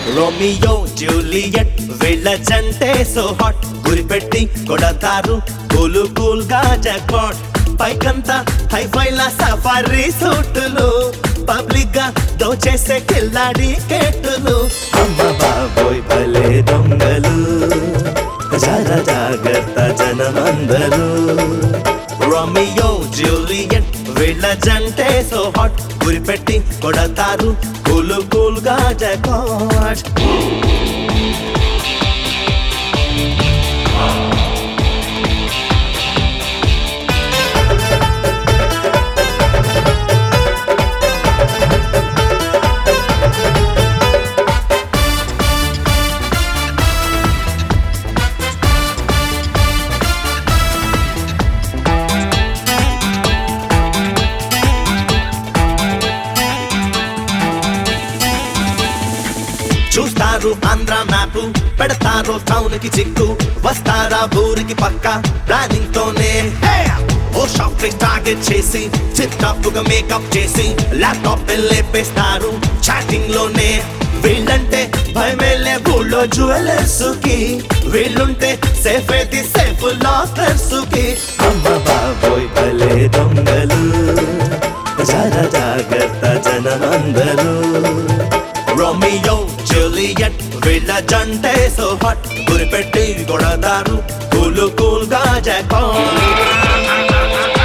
Romeo Juliet వీళ్ళ జంటే so hot గురిపెట్టి కొడతారు కూలు కూల్ గా జాక్పాట్ పైకంతా హైఫైల సఫారీ సూటులు పబ్లిక్ గా దోచేసే కిల్లాడి కేటులు అమ్మ బాబోయ్ భలే దొంగలు జర జాగ్రత్త జనమందరూ రోమియో జూలియట్ వీళ్ళ జంటే సో హాట్ గురిపెట్టి కొడతారు కూలు కూల్ గా జాక్పాట్ చూస్తారు ఆంధ్ర మ్యాప్ పెడతారు టౌన్ కి చిక్కు వస్తారా ఊరికి పక్క ప్లానింగ్ తోనే హే! ఓ షాపింగ్ టార్గెట్ చేసి చిప్ టాప్ గా మేకప్ చేసి ల్యాప్టాప్ లేపేస్తారు చాటింగ్ లోనే వీళ్ళంటే భయమేలే ఊళ్ళో జ్యువెలర్స్ కి వీళ్ళుంటే సేఫ్ అయితే సేఫ్ లాకర్స్ కి అమ్మ బాబోయ్ భలే దొంగలు జర జాగ్రత్త జనమందరూ రోమియో జూలియట్ వీళ్ళ జంటే సో హాట్ గురిపెట్టి కొడతారు కూలు కూల్ గా జాక్పాట్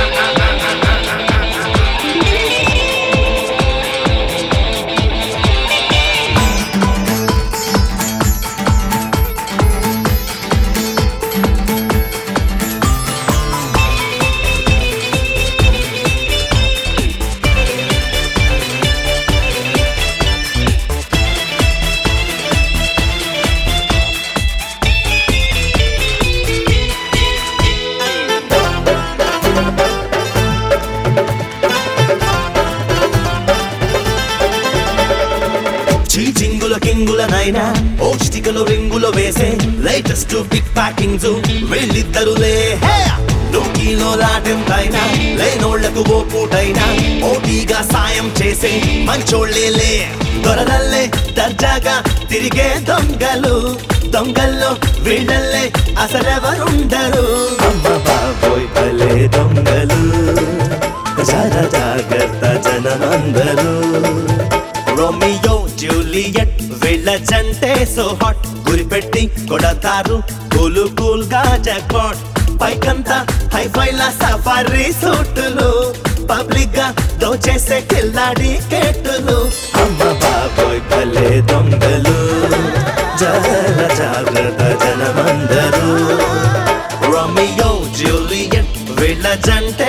చీచింగుల కింగులనైనా ఓ చిటికలు రింగులు వేసే లేటెస్ట్ బిగ్ ప్యాకింగ్స్ వీళ్ళిద్దరులే హే! లోకీలో లాటెంతైనా లేనోళ్లకు ఓ పూటైనా ఓటీగా సాయం చేసే మంచోళ్ళేలే దొరలల్లే దర్జాగా తిరిగే దొంగలు దొంగల్లో వీళ్ళల్లే అసలెవరుండరు అమ్మ బాబోయ్ భలే దొంగలు జర జాగ్రత్త జనమందరూ రోమియో జూలియట్ వీళ్ళ జంటే సో హాట్ గురిపెట్టి కొడతారు కూలు కూల్ గా జాక్పాట్ పైకంతా హైఫైల సఫారీ సూటులు పబ్లిక్ గా దోచేసే కిల్లాడి కేటులు అమ్మ బాబోయ్ భలే దొంగలు జర జాగ్రత్త జనమందరూ రోమియో జూలియట్ వీళ్ళ జంటే